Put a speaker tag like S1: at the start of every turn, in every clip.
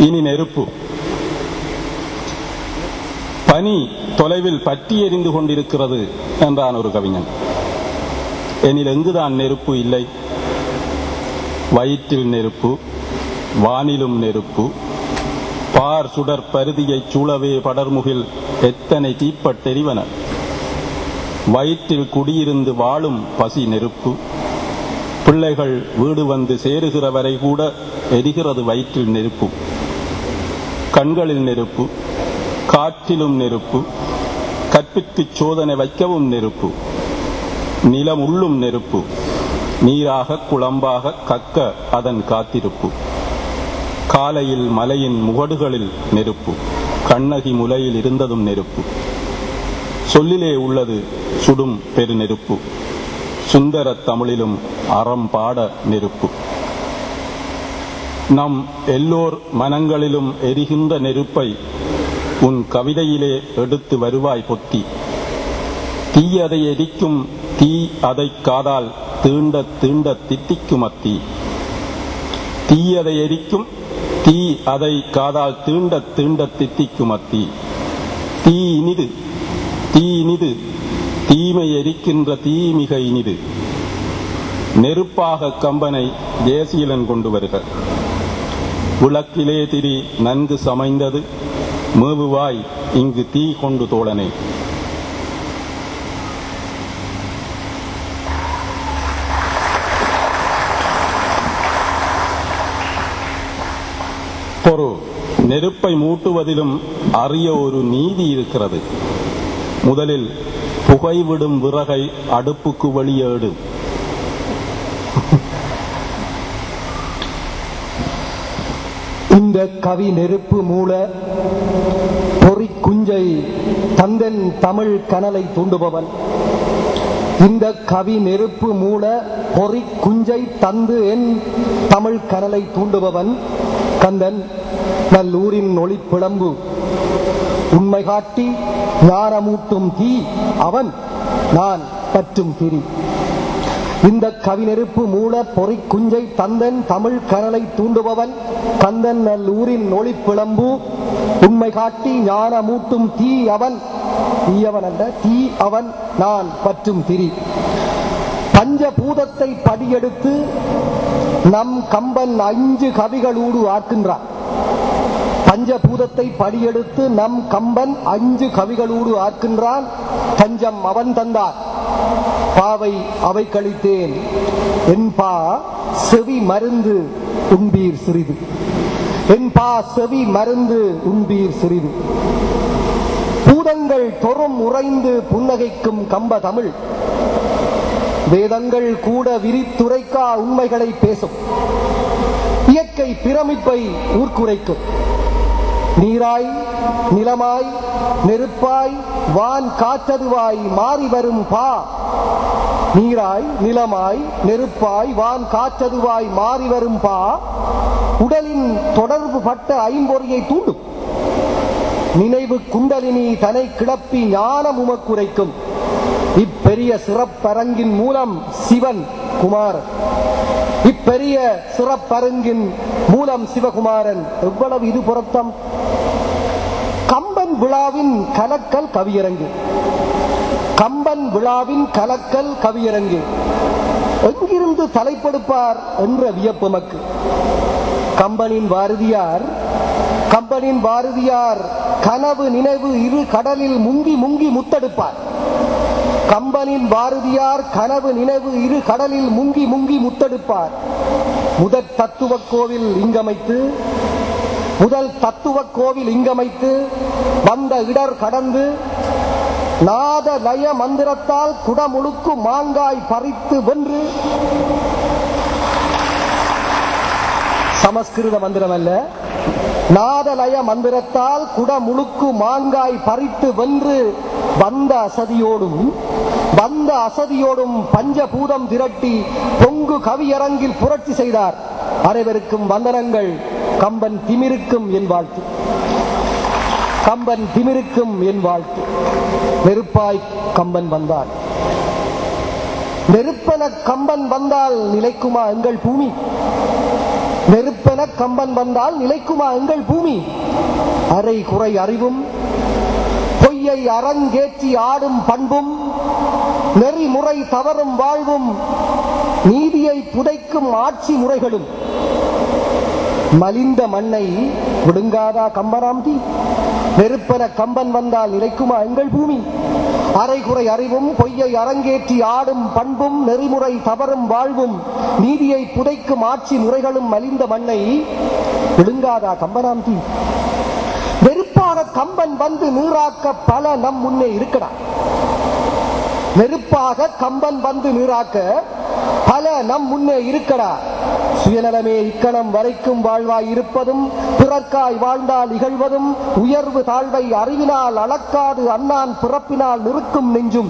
S1: இனி நெருப்பு பனி தொலைவில் பற்றி எரிந்து கொண்டிருக்கிறது என்றான் ஒரு கவிஞன் எனில் எங்குதான் நெருப்பு இல்லை வயிற்றில் நெருப்பு வானிலும் நெருப்பு பார் சுடர் பருதியைச் சூழவே படர்முகில் எத்தனை தீப்பட்டெரிவன வயிற்றில் குடியிருந்து வாழும் பசி நெருப்பு பிள்ளைகள் வீடு வந்து சேருகிற வரை கூட எரிகிறது வயிற்றில் நெருப்பு கண்களில் நெருப்பு காற்றிலும் நெருப்பு கற்பிற்குச் சோதனை வைக்கவும் நெருப்பு நிலம் உள்ளும் நெருப்பு நீராக குழம்பாக கக்க அதன் காத்திருப்பு காலையில் மலையின் முகடுகளில் நெருப்பு கண்ணகி முலையில் இருந்ததும் நெருப்பு சொல்லிலே உள்ளது சுடும் பெரு நெருப்பு சுந்தர தமிழிலும் அறம் பாட நெருப்பு நம் எல்லோர் மனங்களிலும் எரிகின்ற நெருப்பை உன் கவிதையிலே எடுத்து வருவாய் பொத்தி தீயதை எரிக்கும் தீ அதை காதால் தீண்ட தீண்ட தித்திக்கும் அத்தீ தீயதை எரிக்கும் தீ அதை காதால் தீண்ட தீண்ட தித்திக்கும் அத்தீ தீ இனிது தீ இனிது தீமை எரிக்கின்ற தீ மிக இனிது நெருப்பாக கம்பனை தேசியலன் கொண்டு வருக விளக்கிலே திரி நன்கு சமைந்தது மேவுவாய் இங்கு தீ கொண்டு தோழனே பொறு நெருப்பை மூட்டுவதிலும் அரிய ஒரு நீதி இருக்கிறது முதலில் புகைவிடும் விறகை அடுப்புக்கு வெளியேடு
S2: இந்த கவி நெருப்பு மூல பொறி குஞ்சை தந்தன் தமிழ் கனலை தூண்டுபவன் இந்த கவி நெருப்பு மூல பொறி குஞ்சை தந்து என் தமிழ் கனலை தூண்டுபவன் கந்தன் நல்லூரின் ஒளிப்பிளம்பு உண்மை காட்டி ஞானமூட்டும் தீ அவன் நான் பற்றும் திரி இந்த கவிநெருப்பு மூல பொறி குஞ்சை தந்தன் தமிழ் கனலை தூண்டுபவன் கந்தன் நல்லூரின் ஒளிப்பிளம்பு உண்மை காட்டி ஞான மூட்டும் தீ அவன் தீயவன் அல்ல தீ அவன் நான் பற்றும் திரி பஞ்சபூதத்தை படியெடுத்து நம் கம்பன் அஞ்சு கவிகளூடு ஆக்குன்றான் பஞ்சபூதத்தை படியெடுத்து நம் கம்பன் அஞ்சு கவிகளூடு ஆக்கின்றான் தஞ்சம் அவன் தந்தான் பாவை அவை கழித்தேன் என்பா செவி மருந்து உண்பீர் சிறிது என்பா செவி மருந்து உண்பீர் சிறிது பூதங்கள் தொறும் உறைந்து புன்னகைக்கும் கம்ப தமிழ் வேதங்கள் கூட விரித்துரைக்கா உண்மைகளை பேசும் இயற்கை பிரமிப்பை ஊர்க்குரைக்கும் நீராய் நிலமாய் நெருப்பாய் வான் காற்றதுவாய் மாறி வரும் பா நீராய் நிலமாய் நெருப்பாய் வான் காற்றதுவாய் மாறி வரும் பா உடலின் தொடர்பு பட்ட ஐம்பொறியை தூண்டும் நினைவு குண்டலினி தனை கிளப்பி ஞானம் உமக்குரைக்கும் இப்பெரிய சிறப்பரங்கின் மூலம் சிவன் குமார் இப்பெரிய சிறப்பரங்கின் மூலம் சிவகுமாரன் எவ்வளவு இது பொருத்தம் கம்பன் விழாவின் கலக்கல் கவியரங்கு கம்பன் விழாவின் கலக்கல் கவியரங்கு எங்கிருந்து தலைப்படுப்பார் என்ற வியப்புமக்கு கம்பனின் பாரதியார் கம்பனின் பாரதியார் கனவு நினைவு இரு கடலில் முங்கி முங்கி முத்தெடுப்பார் கம்பனின் பாரதியார் கனவு நினைவு இரு கடலில் முங்கி முங்கி முத்தெடுப்பார் முதற் தத்துவ கோவில் இங்கமைத்து முதல் தத்துவ கோவில் இங்கமைத்து வந்த இடர் கடந்து நாத லய மந்திரத்தால் குடமுழுக்கு மாங்காய் பறித்து வென்று சமஸ்கிருத மந்திரம் அல்ல நாதலய மந்திரத்தால் குடமுழுக்கு மாங்காய் பறித்து வென்று வந்த அசதியோடும் வந்த அசதியோடும் பஞ்சபூதம் திரட்டி பொங்கு கவியரங்கில் புரட்சி செய்தார் அனைவருக்கும் வந்தனங்கள் கம்பன் திமிருக்கும் என் வாழ்த்து கம்பன் திமிருக்கும் என் வாழ்த்து நெருப்பாய் கம்பன் வந்தார் நெருப்பென கம்பன் வந்தால் நிலைக்குமா எங்கள் பூமி நெருப்பென கம்பன் வந்தால் நிலைக்குமா எங்கள் பூமி அரை குறை அறிவும் பொய்யை அரங்கேற்றி ஆடும் பண்பும் நெறிமுறை தவறும் வாழ்வும் நீதியை புதைக்கும் ஆட்சி முறைகளும் மலிந்த மண்ணை விடுங்காதா கம்பராம்தி நெருப்பென கம்பன் வந்தால் நிலைக்குமா எங்கள் பூமி அரைகுறை அறிவும் பொய்யை அரங்கேற்றி ஆடும் பண்பும் நெறிமுறை தவறும் வாழ்வும் நீதியை புதைக்கும் ஆட்சி முறைகளும் மலிந்த மண்ணை விழுங்காதா கம்பனாந்தி நெருப்பாக கம்பன் வந்து நீராக்க பல நம் முன்னே இருக்கடா நெருப்பாக கம்பன் வந்து நீராக்க பல நம் முன்னே இருக்கடா சுயநலமே இக்கணம் வரைக்கும் வாழ்வாய் இருப்பதும் பிறர்க்காய் வாழ்ந்தால் இகழ்வதும் உயர்வு தாழ்வை அறிவினால் அளக்காது அண்ணான் பிறப்பினால் நிறுக்கும் நெஞ்சும்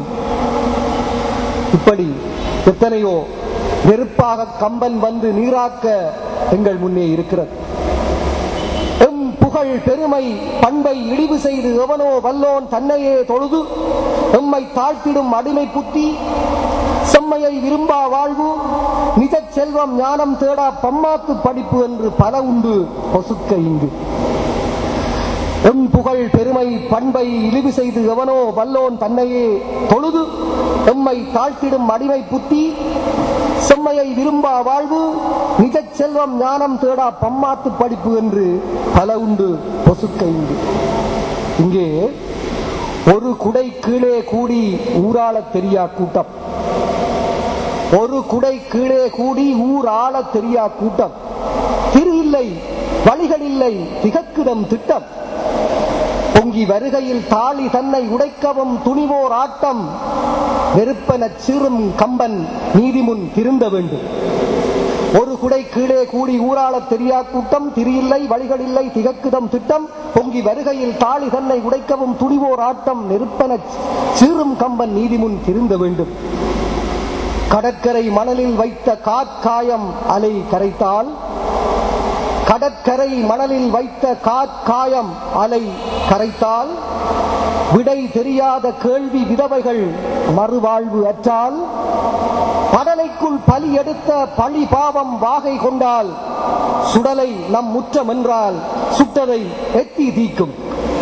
S2: இப்படி எத்தனையோ நெருப்பாக கம்பன் வந்து நீராக்க எங்கள் முன்னே இருக்கிறது எம் புகழ் பெருமை பண்பை இழிவு செய்து எவனோ வல்லோன் தன்னையே தொழுது எம்மை தாழ்த்திடும் அடிமை புத்தி செம்மையை விரும்பா வாழ்வு நிஜ செல்வம் ஞானம் தேடா பம்மாத்து படிப்பு என்று பல உண்டு பொசுக்க இங்கு எம் புகழ் பெருமை பண்பை இழிவு செய்து எவனோ வல்லோன் தன்னையே தொழுது எம்மை தாழ்த்திடும் அடிமை புத்தி செம்மையை விரும்பா வாழ்வு நிஜ செல்வம் ஞானம் தேடா பம்மாத்து படிப்பு என்று பல உண்டு பொசுக்க இங்கு இங்கே ஒரு குடை கீழே கூடி ஊராளத் தெரியா கூட்டம் ஒரு குடை கீழே கூடி ஊர் ஆளத் தெரியா கூட்டம் திரு இல்லை வழிகள் இல்லை திகக்கிடம் திட்டம் பொங்கி வருகையில் தாலி தன்னை உடைக்கவும் துணிவோர் ஆட்டம் நெருப்பெனச் சீறும் கம்பன் நீதிமுன் திருந்த வேண்டும் ஒரு குடை கீழே கூடி ஊராளத் தெரியா கூட்டம் திரியில்லை வழிகள் இல்லை திகக்குதம் திட்டம் பொங்கி வருகையில் தாலி தன்னை உடைக்கவும் துணிவோர் ஆட்டம் நெருப்பெனச் சீறும் கம்பன் நீதிமுன் திருந்த வேண்டும் கடற்கரை மணலில் வைத்த காற்காயம் அலை கரைத்தால் கடற்கரை மணலில் வைத்த காற்காயம் அலை கரைத்தால் விடை தெரியாத கேள்வி விதவைகள் மறுவாழ்வு அற்றால் படலைக்குள் பலி எடுத்த பழி பாவம் வாகை கொண்டால் சுடலை நம் முற்றம் என்றால் சுட்டதை எத்தி தீக்கும்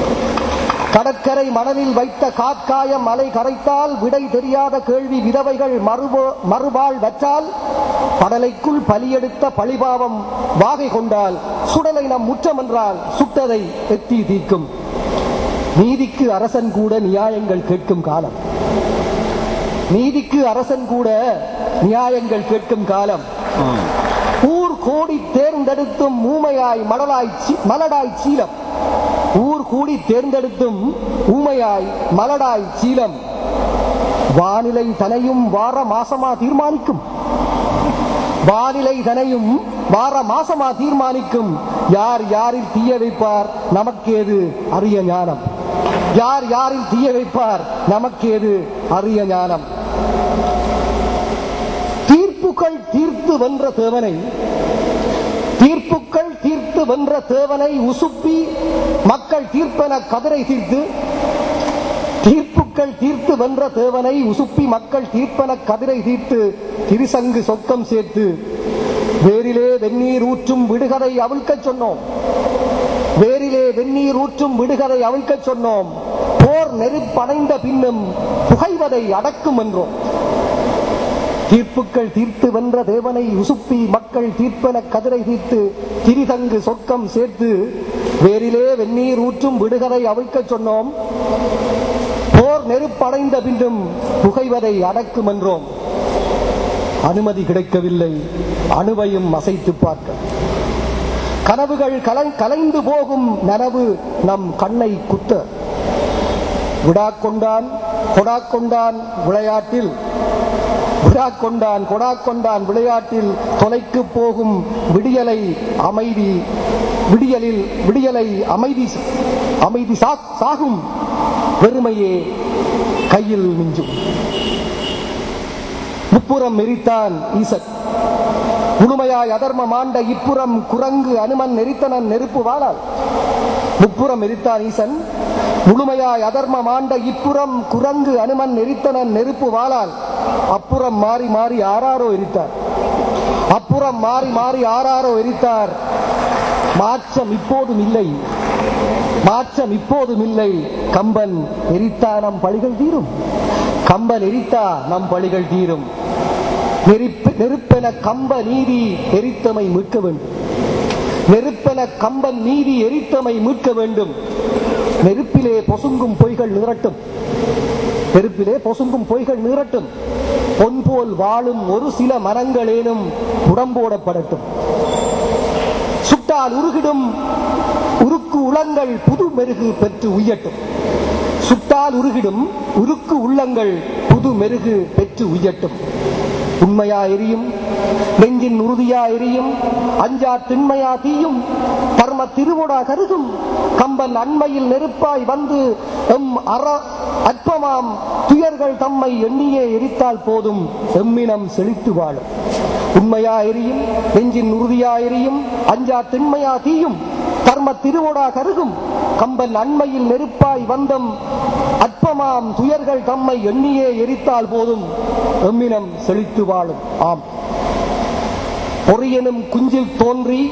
S2: கடற்கரை மணலில் வைத்த காற்காயம் அலை கரைத்தால் விடை தெரியாத கேள்வி விதவைகள் மறுவோ- மறுவாழ் வற்றால் படலைக்குள் பலியெடுத்த பழிபாவம் வாகை கொண்டால் சுடலை நம் முற்றம் என்றால் சுட்டதை எத்தி தீக்கும் நீதிக்கு அரசன் கூட நியாயங்கள் கேட்கும் காலம் நீதிக்கு அரசன் கூட நியாயங்கள் கேட்கும் காலம்
S1: ம்.
S2: ஊர் கோடி தேர்ந்தெடுத்தும் ஊமையாய் மலராய் சீ- மலடாய் சீலம் ஊர் கூடி தேர்ந்தெடுத்தும் ஊமையாய் மலடாய் சீலம் வானிலை தனையும் வார மாசமா தீர்மானிக்கும் வானிலை தனையும் வார மாசமா தீர்மானிக்கும் யார் யாரில் தீய வைப்பார் நமக்கேது அரிய ஞானம் யார் யாரில் தீய வைப்பார் நமக்கேது அரிய ஞானம் தீர்ப்புகள் தீர்த்து வென்ற தேவனை தீர்ப்புகள் தீர்த்து வென்ற தேவனை உசுப்பி மக்கள் தீர்ப்பென கதிரை தீர்த்து தீர்ப்புகள் தீர்த்து வென்ற தேவனை உசுப்பி மக்கள் தீர்ப்பென கதிரை தீர்த்து திருசங்கு சொக்கம் சேர்த்து வேரிலே வெந்நீர் ஊற்றும் விடுகதை அவிழ்க்கச் சொன்னோம் வேரிலே வெந்நீர் ஊற்றும் விடுகதை அவிழ்க்கச் சொன்னோம் போர் நெருப்படைந்த பின்னும் புகைவதை அடக்கும் என்றோம் தீர்ப்புகள் தீர்த்து வென்ற தேவனை உசுப்பி மக்கள் தீர்ப்பென கதிரை தீர்த்து திரிதங்கு சொர்க்கம் சேர்த்து வேரிலே வெந்நீர் ஊற்றும் விடுகதை அவிழ்க்கச் சொன்னோம் போர் நெருப்படைந்த பின்னும் புகைவதை அடக்கும் என்றோம் அனுமதி கிடைக்கவில்லை அணுவையும் அசைத்து பார்க்க கனவுகள் கலை- கலைந்து போகும் நனவு நம் கண்ணை குத்த விடா கொண்டான் கொடா கொண்டான் விளையாட்டில் விடா கொண்டான் கொடா கொண்டான் விளையாட்டில் தொலைக்கு போகும் விடியலை அமைதி விடியலில் விடியலை அமைதி அமைதி சா- சாகும் வெறுமையே கையில் மிஞ்சும் முப்புறம் எரித்தான் ஈசன் முழுமையாய் அதர்ம மாண்ட இப்புறம் குரங்கு அனுமன் நெரித்தனன் நெருப்பு வாழால் முப்புறம் எரித்தான் ஈசன் முழுமையாய் அதர்ம மாண்ட இப்புறம் குரங்கு அனுமன் நெரித்தனன் நெருப்பு வாழால் அப்புறம் மாறி மாறி ஆறாரோ எரித்தார் அப்புறம் மாறி மாறி ஆறாரோ எரித்தார் மாற்றம் இப்போதும் இல்லை மாற்றம் இப்போதும் இல்லை கம்பன் எரித்தா நம் பழிகள் தீரும் கம்பன் எரித்தா நம் பழிகள் தீரும் நெருப்பு- நெருப்பென கம்ப நீதி எரித்தமை மீட்க வேண்டும் நெருப்பென கம்பன் நீதி எரித்தமை மீட்க வேண்டும் நெருப்பிலே பொசுங்கும் பொய்கள் நிரட்டும் நெருப்பிலே பொசுங்கும் பொய்கள் நீரட்டும் பொன் போல் வாழும் ஒரு சில மரங்களேனும் உடம்போடப்படட்டும் சுட்டால் உருகிடும் உருக்கு உளங்கள் புது மெருகு பெற்று உய்யட்டும் சுட்டால் உருகிடும் உருக்கு உள்ளங்கள் புது மெருகு பெற்று உய்யட்டும் உண்மையா எரியும் நெஞ்சின் உறுதியா எரியும் அஞ்சா திண்மையா தீயும் கர்ம திருவுடா கருதும் கம்பன் அண்மையில் நெருப்பாய் வந்து எம் அற அற்பமாம் துயர்கள் தம்மை எண்ணியே எரித்தால் போதும் எம்மினம் செழித்து வாழும் உண்மையா எரியும் நெஞ்சின் உறுதியா எரியும் அஞ்சா திண்மையா தீயும் கர்ம திருவுடா கருகும் கம்பன் அண்மையில் நெருப்பாய் வந்தம் அற்பமாம் துயர்கள் தம்மை எண்ணியே எரித்தால் போதும் எம்மினம் செழித்து வாழும் ஆம் பொறியனும் குஞ்சில் தோன்றி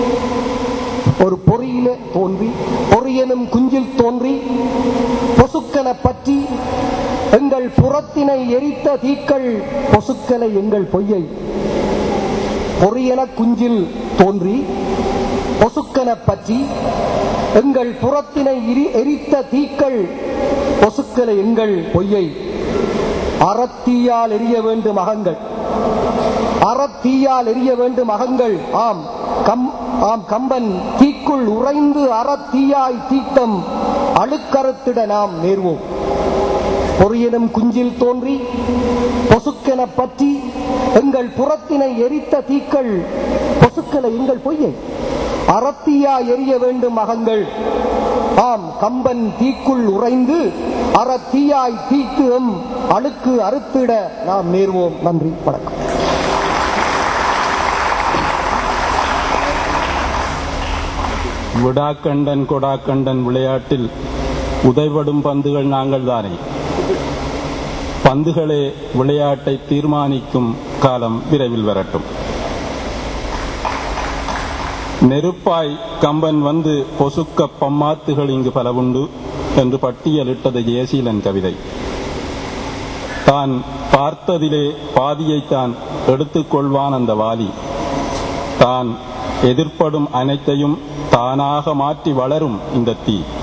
S2: ஒரு பொறியிலே தோன்றி பொறியனும் குஞ்சில் தோன்றி பொசுக்கன பற்றி எங்கள் புறத்தினை எரித்த தீக்கள் பொசுக்கலை எங்கள் பொய்யை பொறியன குஞ்சில் தோன்றி பொசுக்கன பற்றி எங்கள் புறத்தினை எரி- எரித்த தீக்கள் பொசுக்கலை எங்கள் பொய்யை அறத்தீயால் எரிய வேண்டும் அகங்கள் அறத்தீயால் எரிய வேண்டும் அகங்கள் ஆம் கம் ஆம் கம்பன் தீக்குள் உறைந்து அறத்தீயாய் தீட்டம் அழுக்கறுத்திட நாம் நேர்வோம் பொறியனும் குஞ்சில் தோன்றி பொசுக்கென பற்றி எங்கள் புறத்தினை எரித்த தீக்கள் பொசுக்கலை எங்கள் பொய்யை அறத்தீயா எரிய வேண்டும் அகங்கள் ஆம் கம்பன் தீக்குள் உறைந்து அறத்தீயாய் தீக்கு எம் அழுக்கு அறுத்திட நாம் நேர்வோம் நன்றி வணக்கம்
S1: விடாக்கண்டன் கொடாக்கண்டன் விளையாட்டில் உதைபடும் பந்துகள் நாங்கள் தானே பந்துகளே விளையாட்டை தீர்மானிக்கும் காலம் விரைவில் வரட்டும் நெருப்பாய் கம்பன் வந்து பொசுக்க பம்மாத்துகள் இங்கு பல உண்டு என்று பட்டியலிட்டது ஜெயசீலன் கவிதை தான் பார்த்ததிலே பாதியைத்தான் எடுத்துக்கொள்வான் அந்த வாலி தான் எதிர்ப்படும் அனைத்தையும் தானாக மாற்றி வளரும் இந்த தீ